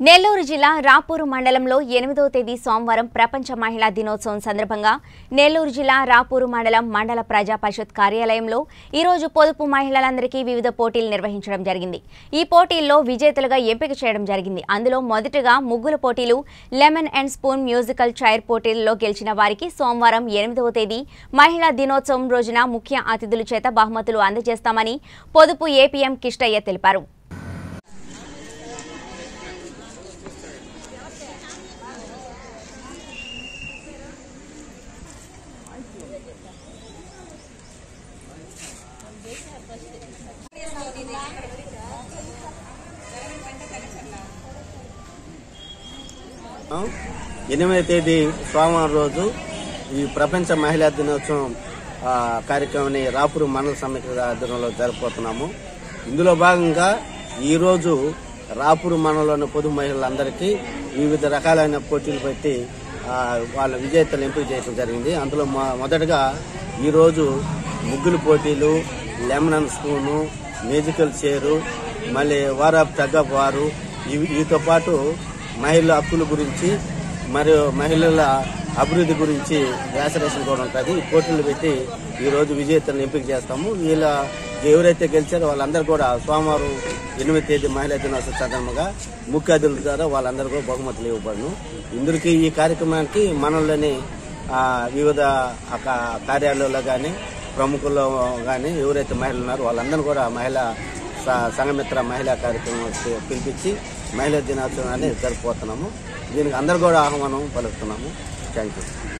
నెల్లూరు జిల్లా రాపూరు మండలంలో ఎనిమిదవ తేదీ సోమవారం ప్రపంచ మహిళా దినోత్సవం సందర్భంగా నెల్లూరు జిల్లా రాపూరు మండలం మండల ప్రజా పరిషత్ కార్యాలయంలో ఈరోజు పొదుపు మహిళలందరికీ వివిధ పోటీలు నిర్వహించడం జరిగింది ఈ పోటీల్లో విజేతలుగా ఎంపిక చేయడం జరిగింది అందులో మొదటగా ముగ్గుల పోటీలు lemon and spoon musical chair పోటీలలో గెలిచిన వారికి సోమవారం ఎనిమిదవ తేదీ మహిళా దినోత్సవం రోజున ముఖ్య అతిథుల చేత బహుమతులు అందజేస్తామని పొదుపు ఏపీఎం కిష్టయ్య తెలిపారు ఎనిమిదవ తేదీ సోమవారం రోజు ఈ ప్రపంచ మహిళా దినోత్సవం ఆ, కార్యక్రమాన్ని రాపురు మండల సమైక్య ఆధ్వర్యంలో జరుపుతున్నాము ఇందులో భాగంగా ఈ రోజు రాపురు మండలంలోని పొదు మహిళలందరికీ వివిధ రకాలైన పోటీలు పెట్టి ఆ, వాళ్ళ విజేతలు ఎంపిక చేయడం జరిగింది అందులో మొ- మొదటగా ఈరోజు ముగ్గులు పోటీలు lemon and spoon musical chair మళ్ళీ వార్ ఆఫ్ టగ్ ఆఫ్ వారు ఇవి వీటితో పాటు మహిళల హక్కుల గురించి మరియు మహిళల అభివృద్ధి గురించి వ్యాసరేషన్ కూడా ఉంటుంది ఈ పోటీలు పెట్టి ఈ రోజు విజేతలను ఎంపిక చేస్తాము వీళ్ళ ఎవరైతే గెలిచారో వాళ్ళందరూ కూడా సోమవారం ఎనిమిది తేదీ మహిళా దినోత్సవ సందర్భంగా ముఖ్య అతిథుల ద్వారా వాళ్ళందరూ కూడా బహుమతులు ఇవ్వబడును ఇందులోకి ఈ కార్యక్రమానికి మనలోని ఆ, వివిధ ఆ కా- కార్యాలయాల్లో కానీ ప్రముఖుల్లో కానీ ఎవరైతే మహిళలు ఉన్నారో వాళ్ళందరూ కూడా మహిళా స- సంఘమిత్ర మహిళా కార్యక్రమం పిలిపించి మహిళా దినోత్సవాన్ని జరుపుతున్నాము దీనికి అందరు కూడా ఆహ్వానం పలుకుతున్నాము థ్యాంక్ యూ